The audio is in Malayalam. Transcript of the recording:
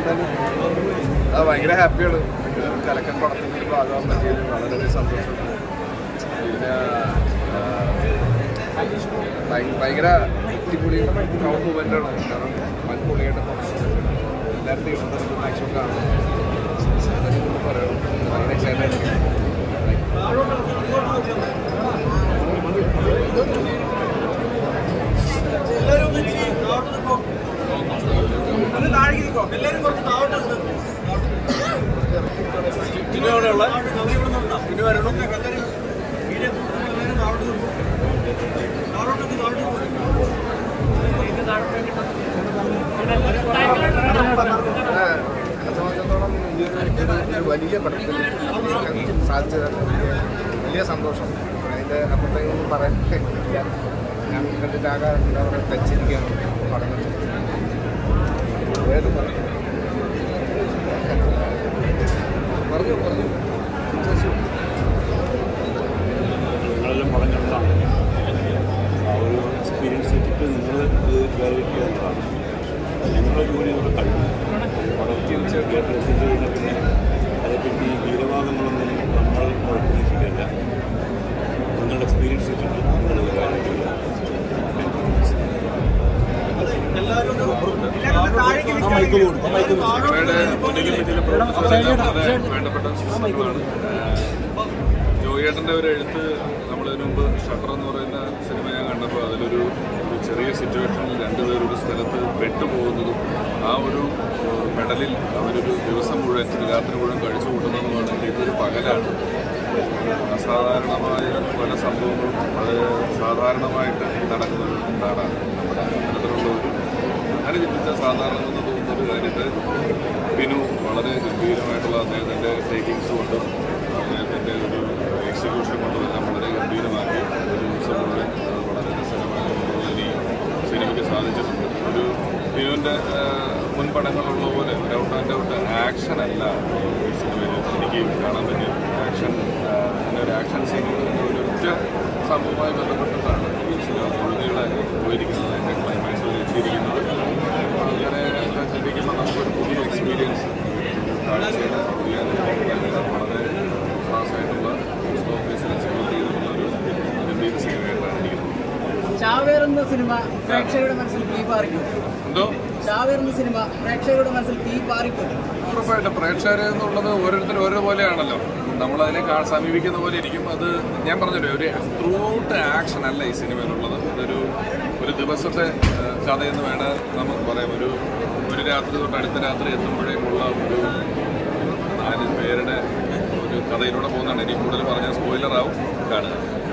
എന്തായാലും ആ ഭയങ്കര ഹാപ്പിയാണ് ഒരു കലക്കൻ പടത്തിൻ്റെ ഒരു ഭാഗമാകാൻ പറ്റിയതിൽ വളരെ സന്തോഷം പിന്നെ ആ, ഭയ- ഭയങ്കര അടിപൊളി പ്രൗഡ് മൂമെൻ്റാണ് കാരണം മൺപൊളിയായിട്ട് എല്ലാവരും തീർന്നത് മാക്സിമം കാണും അതൊക്കെ ഒന്ന് പറയണം ഭയങ്കര എക്സൈറ്റഡ് എന്നെ സംബന്ധിച്ചിടത്തോളം ഈ ഒരു ഒരു- ഒരു വലിയ പടത്തിൽ സാധിച്ചത് വലിയ വലിയ സന്തോഷം അതിൻ്റെ അപ്പുറത്തേക്കൊന്നും പറയാൻ ഇല്ല ഞാൻ കണ്ടിട്ടാകെ എന്താ പറയുക ടച്ചിരിക്കുകയാണ് പടം കണ്ടിട്ട്. വേറെ പറ- പറഞ്ഞു പറഞ്ഞു നിങ്ങളെല്ലാം പടം കണ്ടതാണ് ആ ഒരു എക്സ്പീരിയൻസ് വെച്ചിട്ട് നിങ്ങൾ ഇത് ഇവാലുവേറ്റ് ചെയ്യുന്നതാണ് ഞങ്ങളുടെ ജോലി ഇവിടെ കഴിഞ്ഞു പടം തിയേറ്ററിൽ എത്തിച്ചു കഴിഞ്ഞാൽ പിന്നെ അതേപ്പറ്റി വീരവാദങ്ങളൊന്നും നമ്മൾ പ്രവർത്തിച്ചിട്ടില്ല നിങ്ങളുടെ എക്സ്പീരിയൻസ് വെച്ചിട്ട് നിങ്ങൾ ഇവാലുവേറ്റ് ചെയ്യുക സിനിമയുടെ മുന്നിലും പിന്നിലും പ്രവർത്തിച്ചതെല്ലാം വളരെ വേണ്ടപ്പെട്ട സുഹൃത്തുക്കളാണ് ജോയിയേട്ടൻ്റെ ഒരു എഴുത്ത് നമ്മളിതിനു മുമ്പ് ഷട്ടർ എന്ന് പറയുന്ന സിനിമ ഞാൻ കണ്ടപ്പോൾ അതിലൊരു ഒരു ചെറിയ സിറ്റുവേഷനിൽ രണ്ടുപേർ ഒരു സ്ഥലത്ത് പെട്ടുപോകുന്നതും ആ ഒരു ഏഹ്, മെഡലിൽ അവരൊരു ദിവസം മുഴുവൻ രാത്രി മുഴുവൻ കഴിച്ചു കൂട്ടുന്നതുമാണ് ഇതൊരു പകലാണ് അസാധാരണമായ പല സംഭവങ്ങളും അത് സാധാരണമായിട്ട് നടക്കുന്ന ഒരു നാടാണ് നമ്മുടെ അത്തരത്തിലുള്ള ഒരു അങ്ങനെ ചിന്തിച്ചാൽ സാധാരണ എന്ന് തോന്നുന്ന ഒരു കാര്യത്തെ ബിനു വളരെ ഗംഭീരമായിട്ടുള്ള അദ്ദേഹത്തിൻ്റെ ടേക്കിങ്സ് കൊണ്ടും അദ്ദേഹത്തിൻ്റെ ഒരു എക്സിക്യൂഷൻ കൊണ്ടും എല്ലാം വളരെ ഗംഭീരമാക്കി ഒരു ദിവസം മുഴുവൻ അത് വളരെ രസകരമായി കൊണ്ടുപോകാൻ ഈ സിനിമയ്ക്ക് സാധിച്ചിട്ടുണ്ട് ഒരു ബിനുവിൻ്റെ മുൻ പടങ്ങളുള്ള പോലെ ഒരു ഔട്ട് ആൻഡ് ഔട്ട് ആക്ഷൻ അല്ല ഈ സിനിമയിൽ എനിക്ക് കാണാൻ പറ്റിയത് ആക്ഷൻ അങ്ങനെ ഒരു ആക്ഷൻ സീനുകൾ ഒരു ഒറ്റ സംഭവവുമായി ബന്ധപ്പെട്ടിട്ടാണ് ഈ സിനിമ മുഴുനീളെ പോയിരിക്കുന്നത് അതിൻ്റെ ക്ലൈമാക്സ് വരെ എത്തിയിരിക്കുന്നത് അങ്ങനെ ഒക്കെ ചിന്തിക്കുമ്പോൾ നമുക്കൊരു പുതിയ എക്സ്പീരിയൻസ് കാഴ്ചയുടെ പുതിയ അനുഭവം വളരെ ക്ലാസ്സായിട്ടുള്ള ഓഫീസിൽ എക്സിക്യൂട്ട് ചെയ്തിട്ടുള്ള ഒരു ഗംഭീര സിനിമയായിട്ടാണ് എനിക്ക് തോന്നുന്നത് ചാവേർ എന്ന സിനിമ പ്രേക്ഷകരുടെ മനസ്സിൽ തീ പാറിക്കും എന്തോ ചാവേർ എന്ന സിനിമ പ്രേക്ഷകരുടെ മനസ്സിൽ തീ പാറിക്കും ഉറപ്പായിട്ടും പ്രേക്ഷകർ എന്നുള്ളത് ഓരോരുത്തരും ഓരോ പോലെയാണല്ലോ നമ്മളതിനെ കാ- സമീപിക്കുന്ന പോലെ ഇരിക്കും അത് ഞാൻ പറഞ്ഞല്ലോ ഒരു ത്രൂ ഔട്ട് ആക്ഷൻ അല്ല ഈ സിനിമയിലുള്ളത് ഇതൊരു ഒരു ദിവസത്തെ ആ, കഥയെന്ന് വേണേൽ നമുക്ക് പറയാം ഒരു ഒരു രാത്രി തൊട്ട് അടുത്ത രാത്രി എത്തുമ്പോഴേക്കുള്ള ഒരു നാല് പേരുടെ ഒരു കഥയിലൂടെ പോകുന്നതാണ് ഇനി കൂടുതൽ പറഞ്ഞാൽ സ്പോയിലർ ആവും കാണുക